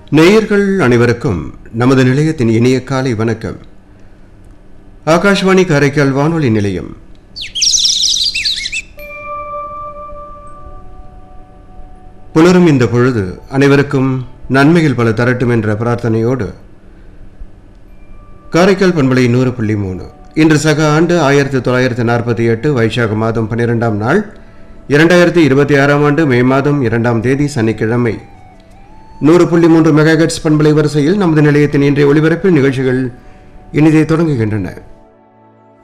நேயர்கள் அனைவருக்கும் நமது நிலையத்தின் இனிய காலை வணக்கம் ஆகாஷ்வாணி காரைக்கால் வானொலி நிலையம் புலரும் இந்த பொழுது அனைவருக்கும் நன்மைகள் பல தரட்டும் என்ற பிரார்த்தனையோடு காரைக்கால் பண்பலை நூறு புள்ளி மூணு இன்று சக ஆண்டு ஆயிரத்தி தொள்ளாயிரத்தி நாற்பத்தி எட்டு வைசாக மாதம் பன்னிரெண்டாம் நாள் இரண்டாயிரத்தி இருபத்தி ஆறாம் ஆண்டு மே மாதம் இரண்டாம் தேதி சனிக்கிழமை நூறு புள்ளி மூன்று மெகாஹெட்ஸ் பண்பலை வரிசையில் நமது நிலையத்தின் இன்றைய ஒளிபரப்பு நிகழ்ச்சிகள் இனிதே தொடங்குகின்றன